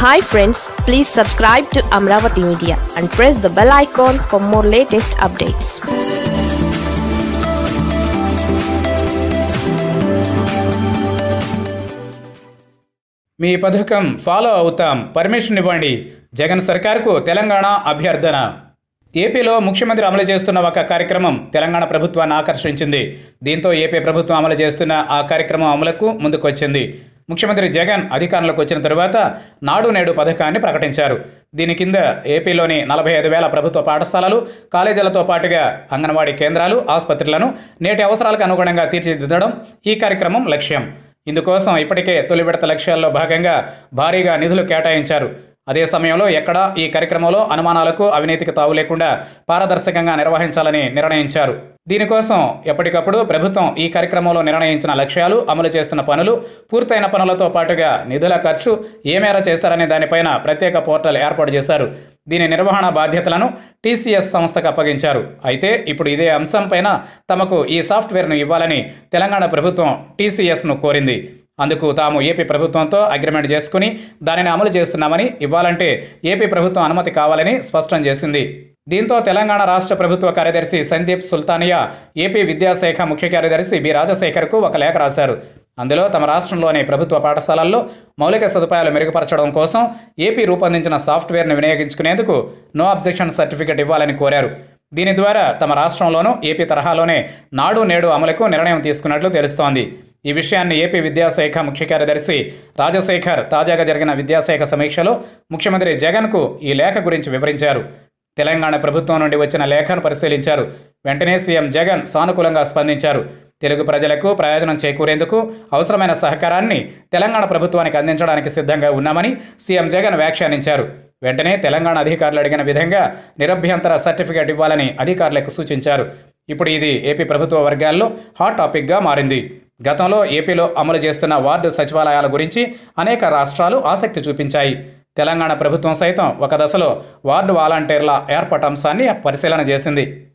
hi friends please subscribe to Amaravati media and press the bell icon for more latest updates మీ పథకం follow అవుతాం permission ఇవ్వండి జగన్ సర్కార్కు తెలంగాణ అభ్యర్థన ఏపీలో ముఖ్యమంత్రి అమలు చేస్తున్న ఒక కార్యక్రమం తెలంగాణ ప్రభుత్వాన్ని ఆకర్షించింది దీంతో ఏపీ ప్రభుత్వం అమలు చేస్తున్న ఆ కార్యక్రమం అమలుకు ముందుకొచ్చింది ముఖ్యమంత్రి జగన్ అధికారంలోకి వచ్చిన తరువాత నాడు నేడు పథకాన్ని ప్రకటించారు దీని కింద ఏపీలోని నలభై ఐదు వేల ప్రభుత్వ పాఠశాలలు కాలేజీలతో పాటుగా అంగన్వాడీ కేంద్రాలు ఆసుపత్రులను నేటి అవసరాలకు అనుగుణంగా తీర్చిదిద్దడం ఈ కార్యక్రమం లక్ష్యం ఇందుకోసం ఇప్పటికే తొలి విడత లక్ష్యాల్లో భాగంగా భారీగా నిధులు కేటాయించారు అదే సమయంలో ఎక్కడా ఈ కార్యక్రమంలో అనుమానాలకు అవినీతికి తావు లేకుండా పారదర్శకంగా నిర్వహించాలని నిర్ణయించారు దీనికోసం ఎప్పటికప్పుడు ప్రభుత్వం ఈ కార్యక్రమంలో నిర్ణయించిన లక్ష్యాలు అమలు చేస్తున్న పనులు పూర్తయిన పనులతో పాటుగా నిధుల ఖర్చు ఏ మేర చేశారనే దానిపైన ప్రత్యేక పోర్టల్ ఏర్పాటు చేశారు దీని నిర్వహణ బాధ్యతలను టీసీఎస్ సంస్థకు అప్పగించారు అయితే ఇప్పుడు ఇదే అంశంపైన తమకు ఈ సాఫ్ట్వేర్ను ఇవ్వాలని తెలంగాణ ప్రభుత్వం టీసీఎస్ను కోరింది అందుకు తాము ఏపీ ప్రభుత్వంతో అగ్రిమెంట్ చేసుకుని దానిని అమలు చేస్తున్నామని ఇవ్వాలంటే ఏపీ ప్రభుత్వం అనుమతి కావాలని స్పష్టం చేసింది దీంతో తెలంగాణ రాష్ట్ర ప్రభుత్వ కార్యదర్శి సందీప్ సుల్తానియా ఏపీ విద్యాశాఖ ముఖ్య కార్యదర్శి బి రాజశేఖర్కు ఒక లేఖ రాశారు అందులో తమ రాష్ట్రంలోని ప్రభుత్వ పాఠశాలల్లో మౌలిక సదుపాయాలు మెరుగుపరచడం కోసం ఏపీ రూపొందించిన సాఫ్ట్వేర్ను వినియోగించుకునేందుకు నో అబ్జెక్షన్ సర్టిఫికెట్ ఇవ్వాలని కోరారు దీని ద్వారా తమ రాష్ట్రంలోనూ ఏపీ తరహాలోనే నాడు నేడు అమలుకు నిర్ణయం తీసుకున్నట్లు తెలుస్తోంది ఈ విషయాన్ని ఏపీ విద్యాశాఖ ముఖ్య కార్యదర్శి రాజశేఖర్ తాజాగా జరిగిన విద్యాశాఖ సమీక్షలో ముఖ్యమంత్రి జగన్కు ఈ లేఖ గురించి వివరించారు తెలంగాణ ప్రభుత్వం నుండి వచ్చిన లేఖను పరిశీలించారు వెంటనే సీఎం జగన్ సానుకూలంగా స్పందించారు తెలుగు ప్రజలకు ప్రయోజనం చేకూరేందుకు అవసరమైన సహకారాన్ని తెలంగాణ ప్రభుత్వానికి అందించడానికి సిద్ధంగా ఉన్నామని సీఎం జగన్ వ్యాఖ్యానించారు వెంటనే తెలంగాణ అధికారులు అడిగిన విధంగా నిరభ్యంతర సర్టిఫికేట్ ఇవ్వాలని అధికారులకు సూచించారు ఇప్పుడు ఇది ఏపీ ప్రభుత్వ వర్గాల్లో హాట్ టాపిక్గా మారింది గతంలో ఏపీలో అమలు చేస్తున్న వార్డు సచివాలయాల గురించి అనేక రాష్ట్రాలు ఆసక్తి చూపించాయి తెలంగాణ ప్రభుత్వం సైతం ఒక దశలో వార్డు వాలంటీర్ల ఏర్పాటు అంశాన్ని పరిశీలన చేసింది